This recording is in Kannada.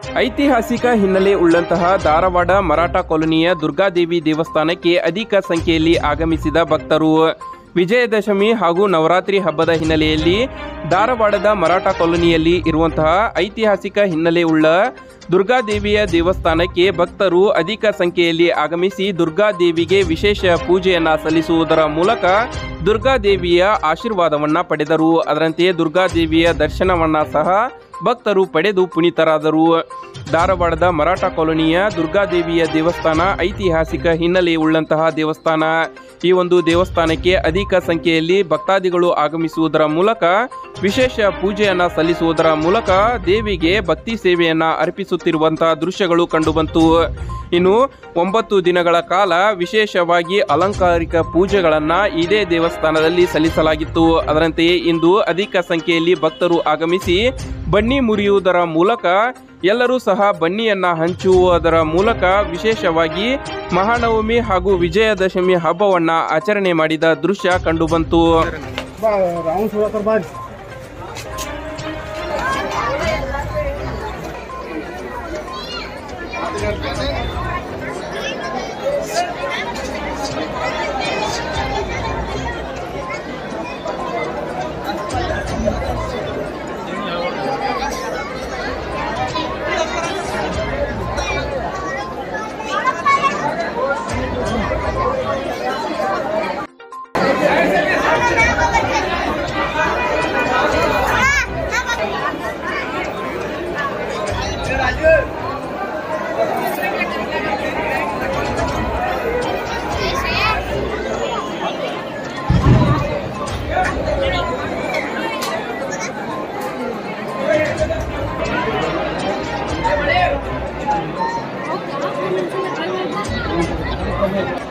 ಐತಿಹಾಸಿಕ ಹಿನ್ನೆಲೆ ಉಳ್ಳಂತಹ ಧಾರವಾಡ ಮರಾಠ ಕಾಲೋನಿಯ ದುರ್ಗಾದೇವಿ ದೇವಸ್ಥಾನಕ್ಕೆ ಅಧಿಕ ಸಂಖ್ಯೆಯಲ್ಲಿ ಆಗಮಿಸಿದ ಭಕ್ತರು ವಿಜಯದಶಮಿ ಹಾಗೂ ನವರಾತ್ರಿ ಹಬ್ಬದ ಹಿನ್ನೆಲೆಯಲ್ಲಿ ಧಾರವಾಡದ ಮರಾಠ ಕಾಲೋನಿಯಲ್ಲಿ ಇರುವಂತಹ ಐತಿಹಾಸಿಕ ಹಿನ್ನೆಲೆ ಉಳ್ಳ ದುರ್ಗಾದೇವಿಯ ದೇವಸ್ಥಾನಕ್ಕೆ ಭಕ್ತರು ಅಧಿಕ ಸಂಖ್ಯೆಯಲ್ಲಿ ಆಗಮಿಸಿ ದುರ್ಗಾದೇವಿಗೆ ವಿಶೇಷ ಪೂಜೆಯನ್ನ ಸಲ್ಲಿಸುವುದರ ಮೂಲಕ ದುರ್ಗಾದೇವಿಯ ಆಶೀರ್ವಾದವನ್ನ ಪಡೆದರು ಅದರಂತೆಯೇ ದುರ್ಗಾದೇವಿಯ ದರ್ಶನವನ್ನ ಸಹ ಭಕ್ತರು ಪಡೆದು ಪುನೀತರಾದರು ಧಾರವಾಡದ ಮರಾಠ ಕಾಲೋನಿಯ ದುರ್ಗಾದೇವಿಯ ದೇವಸ್ಥಾನ ಐತಿಹಾಸಿಕ ಹಿನ್ನೆಲೆ ಉಳ್ಳಂತಹ ದೇವಸ್ಥಾನ ಈ ಒಂದು ದೇವಸ್ಥಾನಕ್ಕೆ ಅಧಿಕ ಸಂಖ್ಯೆಯಲ್ಲಿ ಭಕ್ತಾದಿಗಳು ಆಗಮಿಸುವುದರ ಮೂಲಕ ವಿಶೇಷ ಪೂಜೆಯನ್ನ ಸಲ್ಲಿಸುವುದರ ಮೂಲಕ ದೇವಿಗೆ ಭಕ್ತಿ ಸೇವೆಯನ್ನ ಅರ್ಪಿಸುತ್ತಿರುವಂತಹ ದೃಶ್ಯಗಳು ಕಂಡುಬಂತು ಇನ್ನು ಒಂಬತ್ತು ದಿನಗಳ ಕಾಲ ವಿಶೇಷವಾಗಿ ಅಲಂಕಾರಿಕ ಪೂಜೆಗಳನ್ನ ಇದೇ ದೇವಸ್ಥಾನದಲ್ಲಿ ಸಲ್ಲಿಸಲಾಗಿತ್ತು ಅದರಂತೆಯೇ ಇಂದು ಅಧಿಕ ಸಂಖ್ಯೆಯಲ್ಲಿ ಭಕ್ತರು ಆಗಮಿಸಿ ಬನ್ನಿ ಮುರಿಯುವುದರ ಮೂಲಕ ಎಲ್ಲರೂ ಸಹ ಬನ್ನಿಯನ್ನ ಹಂಚುವುದರ ಮೂಲಕ ವಿಶೇಷವಾಗಿ ಮಹಾನವಮಿ ಹಾಗೂ ವಿಜಯದಶಮಿ ಹಬ್ಬವನ್ನ ಆಚರಣೆ ಮಾಡಿದ ದೃಶ್ಯ ಕಂಡುಬಂತು बा राऊंड सोळा तर बाद Oke,